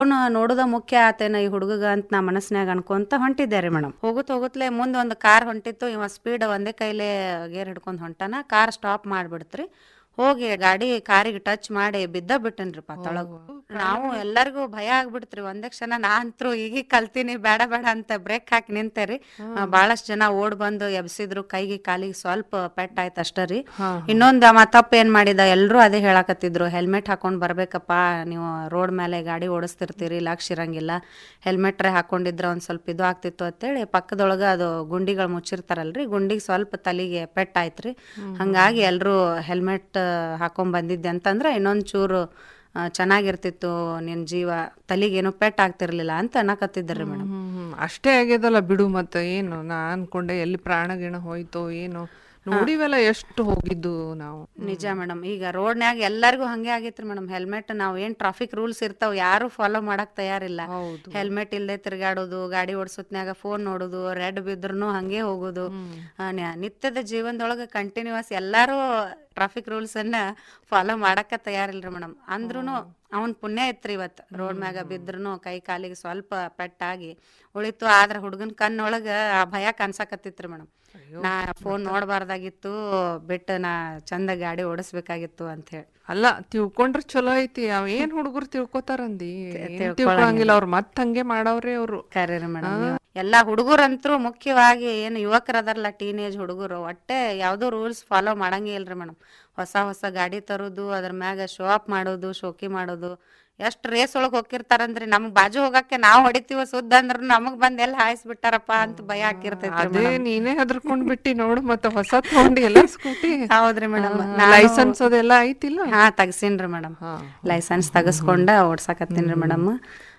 ಪಾಪನ ನೋಡೋದ ಮುಖ್ಯ ಆತೇನ ಈ ಹುಡುಗಗ ಅಂತ ನಾ ಮನಸ್ನ್ಯಾಗ ಅನ್ಕೊಂತ ಹೊಂಟಿದ್ದೆ ರೀ ಮೇಡಮ್ ಹೋಗುತ್ತ ಹೋಗುತ್ತಲೇ ಮುಂದೆ ಒಂದು ಕಾರ್ ಹೊಂಟಿತ್ತು ಇವ ಸ್ಪೀಡ್ ಒಂದೇ ಕೈಲೇ ಗೇರ್ ಹಿಡ್ಕೊಂಡ್ ಹೊಂಟಾನ ಕಾರ್ ಸ್ಟಾಪ್ ಮಾಡ್ಬಿಡ್ತ್ರಿ ಹೋಗಿ ಗಾಡಿ ಕಾರಿಗೆ ಟಚ್ ಮಾಡಿ ಬಿದ್ದ ಬಿಟ್ಟನ್ರಿ ಪಾತೊಳಗ ನಾವು ಎಲ್ಲರಿಗೂ ಭಯ ಆಗ್ಬಿಡ್ತ್ರಿ ಒಂದೇ ಕ್ಷಣ ನಾ ಅಂತರು ಈಗ ಕಲ್ತೀನಿ ಬೇಡ ಬೇಡ ಅಂತ ಬ್ರೇಕ್ ಹಾಕಿ ನಿಂತೇರಿ ಬಹಳಷ್ಟು ಜನ ಓಡ್ ಬಂದು ಎಬ್ಸಿದ್ರು ಕೈಗೆ ಕಾಲಿಗೆ ಸ್ವಲ್ಪ ಪೆಟ್ ಆಯ್ತು ಅಷ್ಟ ರೀ ಇನ್ನೊಂದ್ ಅವ ತಪ್ಪ ಏನ್ ಮಾಡಿದ ಎಲ್ರು ಅದೇ ಹೇಳಕತ್ತಿದ್ರು ಹೆಲ್ಮೆಟ್ ಹಾಕೊಂಡ್ ಬರ್ಬೇಕಪ್ಪ ನೀವು ರೋಡ್ ಮೇಲೆ ಗಾಡಿ ಓಡಿಸ್ತಿರ್ತೀರಿ ಲಕ್ಷ ಇರಂಗಿಲ್ಲ ಹೆಲ್ಮೆಟ್ರೆ ಹಾಕೊಂಡಿದ್ರ ಒಂದ್ ಸ್ವಲ್ಪ ಇದು ಆಗ್ತಿತ್ತು ಅಂತೇಳಿ ಪಕ್ಕದೊಳಗ ಅದು ಗುಂಡಿಗಳು ಮುಚ್ಚಿರ್ತಾರಲ್ರಿ ಗುಂಡಿಗೆ ಸ್ವಲ್ಪ ತಲಿಗೆ ಪೆಟ್ ಆಯ್ತ್ರಿ ಹಂಗಾಗಿ ಎಲ್ರು ಹೆಲ್ಮೆಟ್ ಹಾಕೊಂಡ್ ಬಂದಿದ್ದೆ ಅಂತಂದ್ರ ಇನ್ನೊಂದ್ ಚೂರು ಆ, ಚೆನ್ನಾಗಿರ್ತಿತ್ತು ನಿನ್ ಜೀವ ತಲಿಗೇನು ಪೆಟ್ ಆಗ್ತಿರ್ಲಿಲ್ಲ ಅಂತ ಅನ್ನಕತ್ತಿದ್ರಿ ಮೇಡಮ್ ಹ್ಮ್ ಹ್ಮ್. ಅಷ್ಟೇ ಆಗ್ಯದಲ್ಲ ಬಿಡು ಮತ್ತೆ ಏನು ನಾ ಅನ್ಕೊಂಡೆ ಎಲ್ಲಿ ಪ್ರಾಣ ಗಿಣ ಹೋಯ್ತೋ ಏನು ನೋಡಿವೆಲ್ಲ ಎಷ್ಟು ಹೋಗಿದ್ದು ನಾವು ನಿಜ ಮೇಡಮ್ ಈಗ ರೋಡ್ನ್ಯಾಗ ಎಲ್ಲರಿಗೂ ಹಂಗೆ ಆಗೈತ್ರಿ ಮೇಡಮ್ ಹೆಲ್ಮೆಟ್ ನಾವ್ ಏನ್ ಟ್ರಾಫಿಕ್ ರೂಲ್ಸ್ ಇರ್ತಾವ ಯಾರು ಫಾಲೋ ಮಾಡಕ್ ತಯಾರಿಲ್ಲ ಹೌದು ಹೆಲ್ಮೆಟ್ ಇಲ್ದೆ ತಿರ್ಗಾಡೋದು ಗಾಡಿ ಓಡಿಸೋತ್ನ್ಯಾಗ ಫೋನ್ ನೋಡೋದು ರೆಡ್ ಬಿದ್ರೂ ಹಂಗೆ ಹೋಗೋದು ಆ, ನ್ಯ- ನಿತ್ಯದ ಜೀವನದೊಳಗ ಕಂಟಿನ್ಯೂಸ್ ಎಲ್ಲಾರು ಟ್ರಾಫಿಕ್ ರೂಲ್ಸ್ ಅನ್ನ ಫಾಲೋ ಮಾಡಕ ತಯಾರಿಲ್ರಿ ಮೇಡಮ್ ಅಂದ್ರೂನು ಅವನ್ ಪುಣ್ಯ ಇತ್ರಿ ಇವತ್ ರೋಡ್ ಮ್ಯಾಗ ಬಿದ್ರುನು ಕೈ ಕಾಲಿಗೆ ಸ್ವಲ್ಪ ಪೆಟ್ಟಾಗಿ ಉಳಿತು ಆದ್ರ ಹುಡುಗನ್ ಕಣ್ಣೊಳಗ ಆ ಭಯ ಕಾಣ್ಸಕತ್ತಿತ್ರಿ ಮೇಡಮ್ ನಾ ಫೋನ್ ನೋಡ್ಬಾರ್ದಾಗಿತ್ತು ಬಿಟ್ಟು ನಾ ಚಂದ ಗಾಡಿ ಓಡಿಸ್ಬೇಕಾಗಿತ್ತು ಅಂತ ಹೇಳಿ ಅಲ್ಲ ತಿಳ್ಕೊಂಡ್ರೆ ಚಲೋ ಐತಿ ಅವ್ ಏನ್ ಹುಡುಗರು ತಿಳ್ಕೊತಾರಂದಿ ಏನ್ ತಿಳ್ಕೊಳಂಗಿಲ್ಲ ಅವ್ರು ಮತ್ ಹಂಗೆ ಮಾಡವ್ರೆ ಅವ್ರು ಕರೀರಿ ಮೇಡಮ್ ಎಲ್ಲಾ ಹುಡುಗರಂತ್ರು ಮುಖ್ಯವಾಗಿ ಏನು ಯುವಕರದಾರಲ್ಲ ಟೀನೇಜ್ ಹುಡುಗರು ಒಟ್ಟೆ ಯಾವ್ದು ರೂಲ್ಸ್ ಫಾಲೋ ಮಾಡಂಗೇ ಇಲ್ರಿ ಮೇಡಮ್ ಹೊಸ ಹೊಸ ಗಾಡಿ ತರೋದು ಅದ್ರ ಮ್ಯಾಗ ಶೋ ಆಫ್ ಮಾಡೋದು ಶೋಕಿ ಮಾಡೋದು ಎಷ್ಟ್ ರೇಸ್ ಒಳಗ್ ಹೋಗಿರ್ತಾರಂದ್ರಿ ನಮ್ಗ್ ಬಾಜು ಹೋಗಕ್ಕೆ ನಾವ್ ಹೊಡಿತೀವ ಸುದ್ದ ಅಂದ್ರ ನಮಗ್ ಬಂದ್ ಎಲ್ಲ ಹಾಯಿಸ್ಬಿಟ್ಟಾರಪ್ಪ ಅಂತ ಭಯ ಹಾಕಿರ್ತೈತ್ರಿ ಅದೇ ನೀನೇ ಹೆದರ್ಕೊಂಡ್ ಬಿಟ್ಟಿ ನೋಡು ಮತ್ತೆ ಹೊಸ ತಗೊಂಡಿ ಎಲ್ಲ ಸ್ಕೂಟಿ ಹೌದ್ರಿ ಮೇಡಮ್ ಲೈಸೆನ್ಸ್ ಅದೆಲ್ಲ ಐತಿಲ್ಲ ಹಾ ತಗ್ಸೀನ್ರಿ ಮೇಡಮ್ ಹಾ. ಲೈಸೆನ್ಸ್ ತಗಸ್ಕೊಂಡ ಓಡ್ಸಾಕತ್ತೀನ್ರಿ ಮೇಡಮ್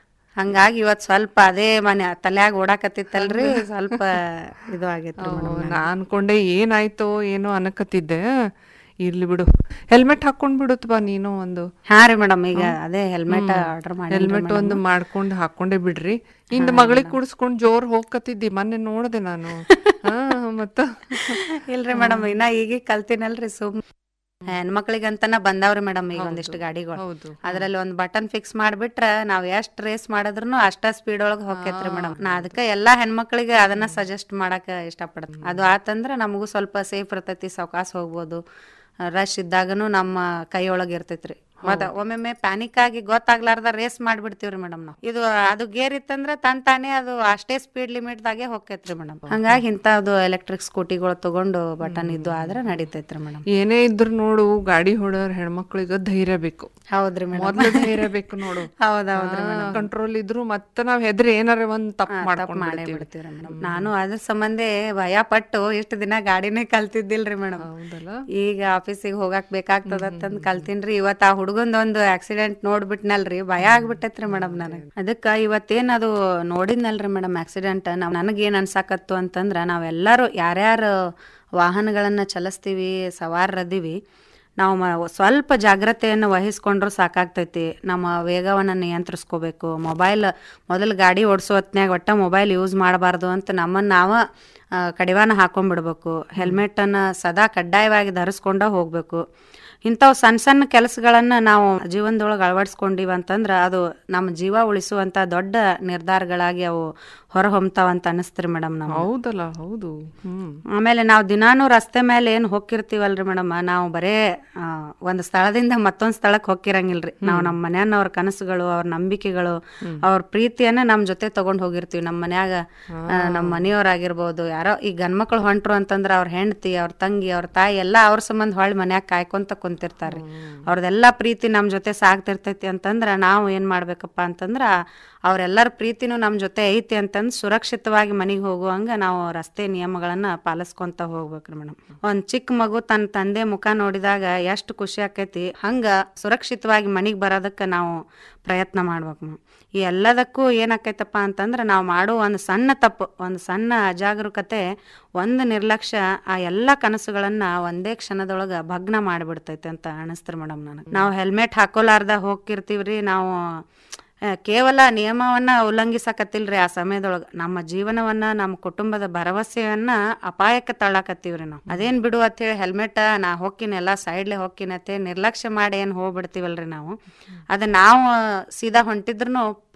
ಹಂಗಾಗಿ ಇವತ್ ಸ್ವಲ್ಪ ಅದೇ ಮನೆ ತಲ್ಯಾಗ ಓಡಾಕತ್ತಿತ್ತಲ್ರಿ ಸ್ವಲ್ಪ ಇದು ಆಗೈತ್ರಿ ಮೇಡಮ್ ನಾ ಅನ್ಕೊಂಡೆ ಏನಾಯ್ತೋ ಏನೋ ಅನ್ಕತ್ತಿದ್ದೆ ಇರ್ಲಿ ಬಿಡು ಹೆಲ್ಮೆಟ್ ಹಾಕೊಂಡ್ ಬಿಡುತ್ತ ಬಾ ನೀನು ಒಂದು ಹಾ ರೀ ಮೇಡಮ್ ಈಗ ಅದೇ ಹೆಲ್ಮೆಟ್ ಆರ್ಡರ್ ಮಾಡಿ ಹೆಲ್ಮೆಟ್ ಒಂದು ಮಾಡ್ಕೊಂಡು ಹಾಕೊಂಡೇ ಬಿಡ್ರಿ ಇಂದ ಮಗಳಿಗೆ ಕುಡಿಸ್ಕೊಂಡ್ ಜೋರ್ ಹೋಗ್ಕತ್ತಿದ್ದಿ ಮೊನ್ನೆ ನೋಡ್ದೆ ನಾನು ಹಾ ಮತ್ತ ಇಲ್ರಿ ಮೇಡಮ್ ಇನ್ನ ಈಗ ಕಲ್ತಿನಲ್ರಿ ಸುಮ್ ಹೆಣ್ಮಕ್ಳಿಗಂತನ ಬಂದಾವ್ರಿ ಮೇಡಮ್ ಈಗ ಒಂದಿಷ್ಟು ಗಾಡಿಗಳು ಹೌದು ಅದ್ರಲ್ಲಿ ಒಂದ್ ಬಟನ್ ಫಿಕ್ಸ್ ಮಾಡ್ಬಿಟ್ರ ನಾವ್ ಎಷ್ಟ್ ರೇಸ್ ಮಾಡಿದ್ರು ಅಷ್ಟ ಸ್ಪೀಡ್ ಒಳಗ್ ಹೋಗ್ತೈತ್ರಿ ಮೇಡಮ್ ನಾ ಅದಕ್ಕ ಎಲ್ಲಾ ಹೆಣ್ಮಕ್ಳಿಗೆ ಅದನ್ನ ಸಜೆಸ್ಟ್ ಮಾಡಕ್ ಇಷ್ಟಪಡ್ತೀನಿ ಅದು ಆತಂದ್ರ ನಮಗೂ ಸ್ವಲ್ಪ ಸೇಫ್ ಇರ್ತೈತಿ ಸಾವಕಾಶ ಹೋಗ್ಬೋದು ರಶ್ ಇದ್ದಾಗನು ನಮ್ಮ ಕೈಯೊಳಗ್ ಇರ್ತೈತ್ರಿ ಮತ್ತ ಒಮ್ಮೊಮ್ಮೆ ಪ್ಯಾನಿಕ್ ಆಗಿ ಗೊತ್ತಾಗ್ಲಾರ್ದ ರೇಸ್ ಮಾಡ್ಬಿಡ್ತೀವ್ರಿ ಮೇಡಮ್ ನಾವು ಇದು ಅದು ಗೇರ್ ಇತ್ತಂದ್ರ ತನ್ ತಾನೇ ಅದು ಅಷ್ಟೇ ಸ್ಪೀಡ್ ಲಿಮಿಟ್ ದಾಗೆ ಹೋಗ್ತೈತ್ರಿ ಮೇಡಮ್ ಹಂಗಾಗಿ ಇಂಥದ್ದು ಎಲೆಕ್ಟ್ರಿಕ್ ಸ್ಕೂಟಿಗಳು ತಗೊಂಡು ಬಟನ್ ಇದ್ದು ಆದ್ರ ನಡೀತೈತ್ರಿ ಮೇಡಮ್ ಏನೇ ಇದ್ರು ನೋಡು ಗಾಡಿ ಹೊಡೋರ್ ಹೆಣ್ಮಕ್ಳಿಗ ಧೈರ್ಯ ಬೇಕು ಹೌದ್ರಿ ಮೇಡಮ್ ಮೊದ್ಲು ಧೈರ್ಯ ಬೇಕು ನೋಡು ಹೌದೌದ್ರಿ ಕಂಟ್ರೋಲ್ ಇದ್ರು ಮತ್ತೆ ನಾವ್ ಹೆದ್ರಿ ಏನಾರ ಒಂದ್ ತಪ್ಪು ಮಾಡ್ಕೊಂಡ್ ಮಾಡೇ ಬಿಡ್ತೀವಿ ಬಿಡ್ತೀವ್ರಿ ಮೇಡಮ್ ನಾನು ಅದ್ರ ಸಂಬಂಧೆ ಭಯ ಪಟ್ಟು ಇಷ್ಟು ದಿನ ಗಾಡಿನೇ ಕಲ್ತಿದ್ದಿಲ್ರಿ ಮೇಡಮ್ ಹೌದಲ್ಲ ಈಗ ಆಫೀಸಿಗೆ ಹೋಗಾಕ್ ಬೇಕಾಗ್ತದಂತಂದ್ ಕಲ್ತೀನ್ರಿ ಇವತ್ ಆ ಹುಡುಗಂದ್ ಒಂದು ಆಕ್ಸಿಡೆಂಟ್ ನೋಡ್ಬಿಟ್ನಲ್ರಿ ಭಯ ಆಗ್ಬಿಟ್ಟೈತ್ರಿ ಮೇಡಮ್ ನನಗ್ ಅದಕ್ಕ ಇವತ್ತೇನ್ ಅದು ನೋಡಿದ್ನಲ್ರಿ ಮೇಡಮ್ ಆಕ್ಸಿಡೆಂಟ್ ನಾವ್ ನನಗೇನ್ ಅನ್ಸಾಕತ್ತು ಅಂತಂದ್ರ ನಾವೆಲ್ಲರೂ ಯಾರ್ಯಾರು ವಾಹನಗಳನ್ನ ಚಲಿಸ್ತೀವಿ ಸವಾರರದೀವಿ ನಾವು ಮ- ಸ್ವಲ್ಪ ಜಾಗ್ರತೆಯನ್ನು ವಹಿಸ್ಕೊಂಡ್ರು ಸಾಕಾಗ್ತೈತಿ ನಮ್ಮ ವೇಗವನ್ನು ನಿಯಂತ್ರಿಸ್ಕೋಬೇಕು ಮೊಬೈಲ್ ಮೊದಲು ಗಾಡಿ ಓಡಿಸೋ ಹೊತ್ನ್ಯಾಗ ಒಟ್ಟ ಮೊಬೈಲ್ ಯೂಸ್ ಮಾಡಬಾರ್ದು ಅಂತ ನಮ್ಮನ್ನು ನಾವು ಆ, ಕಡಿವಾಣ ಹಾಕೊಂಡ್ಬಿಡ್ಬೇಕು ಹೆಲ್ಮೆಟನ್ನು ಸದಾ ಕಡ್ಡಾಯವಾಗಿ ಧರಿಸ್ಕೊಂಡ ಹೋಗಬೇಕು ಇಂಥವು ಸಣ್ಣ ಸಣ್ಣ ಕೆಲಸಗಳನ್ನು ನಾವು ಜೀವನದೊಳಗೆ ಅಳವಡಿಸ್ಕೊಂಡಿವಿ ಅಂತಂದ್ರೆ ಅದು ನಮ್ಮ ಜೀವ ಉಳಿಸುವಂಥ ದೊಡ್ಡ ನಿರ್ಧಾರಗಳಾಗಿ ಅವು ಹೊರಹೊಮ್ತಾವಂತ ಅನಿಸ್ತ್ರಿ ಮೇಡಮ್ ನಾವು ಹೌದಲ್ಲ ಹೌದು ಹ್ಮ್ ಆಮೇಲೆ ನಾವು ದಿನಾನು ರಸ್ತೆ ಮೇಲೆ ಏನು ಹೋಗಿರ್ತೀವಲ್ರಿ ಮೇಡಮ್ ನಾವು ಬರೇ ಆ, ಒಂದ್ ಸ್ಥಳದಿಂದ ಮತ್ತೊಂದ್ ಸ್ಥಳಕ್ಕೆ ಹೋಗಿರಂಗಿಲ್ರಿ ನಾವು ನಮ್ಮ ಮನ್ಯಾನವ್ರ ಕನಸುಗಳು ಅವ್ರ ನಂಬಿಕೆಗಳು ಅವ್ರ ಪ್ರೀತಿಯನ್ನ ನಮ್ ಜೊತೆ ತಗೊಂಡ್ ಹೋಗಿರ್ತೀವಿ ನಮ್ಮ ಮನ್ಯಾಗ ಆ, ನಮ್ಮ ಮನೆಯವ್ರಾಗಿರ್ಬೋದು ಯಾರೋ ಈ ಗಂಡ್ಮಕ್ಳು ಹೊಂಟ್ರು ಅಂತಂದ್ರ ಅವ್ರ ಹೆಂಡತಿ ಅವ್ರ ತಂಗಿ ಅವ್ರ ತಾಯಿ ಎಲ್ಲಾ ಅವ್ರ ಸಂಬಂಧ ಹೊಳ್ಳಿ ಮನ್ಯಾಗ ಕಾಯ್ಕೊಂತ ಕುಂತಿರ್ತಾರ್ರಿ ಅವ್ರದೆಲ್ಲಾ ಪ್ರೀತಿ ನಮ್ ಜೊತೆ ಸಾಗ್ತಿರ್ತೈತಿ ಅಂತಂದ್ರ ನಾವು ಏನ್ ಮಾಡ್ಬೇಕಪ್ಪ ಅಂತಂದ್ರ ಅವ್ರೆಲ್ಲರ ಪ್ರೀತಿನೂ ನಮ್ ಜೊತೆ ಐತಿ ಅಂತಂದ್ ಸುರಕ್ಷಿತವಾಗಿ ಮನಿಗೆ ಹೋಗುವಂಗ ನಾವು ರಸ್ತೆ ನಿಯಮಗಳನ್ನ ಪಾಲಿಸ್ಕೊಂತ ಹೋಗ್ಬೇಕ್ರಿ ಮೇಡಮ್ ಒಂದ್ ಚಿಕ್ಕ ಮಗು ತನ್ನ ತಂದೆ ಮುಖ ನೋಡಿದಾಗ ಎಷ್ಟು ಖುಷಿ ಆಕೈತಿ ಹಂಗ ಸುರಕ್ಷಿತವಾಗಿ ಮನಿಗ್ ಬರೋದಕ್ಕ ನಾವು ಪ್ರಯತ್ನ ಮಾಡ್ಬೇಕು ಮೇಡಮ್ ಈ ಎಲ್ಲದಕ್ಕೂ ಏನಾಕೈತಪ್ಪ ಅಂತಂದ್ರೆ ನಾವು ಮಾಡೋ ಒಂದು ಸಣ್ಣ ತಪ್ಪು ಒಂದು ಸಣ್ಣ ಅಜಾಗರೂಕತೆ ಒಂದು ನಿರ್ಲಕ್ಷ್ಯ ಆ ಎಲ್ಲ ಕನಸುಗಳನ್ನ ಒಂದೇ ಕ್ಷಣದೊಳಗ ಭಗ್ನ ಮಾಡಿಬಿಡ್ತೈತೆ ಅಂತ ಅನಿಸ್ತ್ರಿ ಮೇಡಮ್ ನನಗೆ ನಾವು ಹೆಲ್ಮೆಟ್ ಹಾಕೋಲಾರ್ದ ಹೋಗಿರ್ತೀವ್ರಿ ನಾವು ಆ, ಕೇವಲ ನಿಯಮವನ್ನ ಉಲ್ಲಂಘಿಸಕತ್ತಿಲ್ರಿ ಆ ಸಮಯದೊಳಗ ನಮ್ಮ ಜೀವನವನ್ನ ನಮ್ಮ ಕುಟುಂಬದ ಭರವಸೆಯನ್ನ ಅಪಾಯಕ್ಕೆ ತಳ್ಳಾಕತ್ತೀವ್ರಿ ನಾವು ಅದೇನ್ ಬಿಡು ಅಂತೇಳಿ ಹೆಲ್ಮೆಟ್ ನಾ ಹೊಕ್ಕಿನೆಲ್ಲ ಸೈಡ್ಲೆ ಹೊಕ್ಕಿನತ್ತೆ ನಿರ್ಲಕ್ಷ್ಯ ಮಾಡಿ ಏನ್ ಹೋಗ್ಬಿಡ್ತೀವಲ್ರಿ ನಾವು ಅದ ನಾವು ಸೀದಾ ಹೊಂಟಿದ್ರು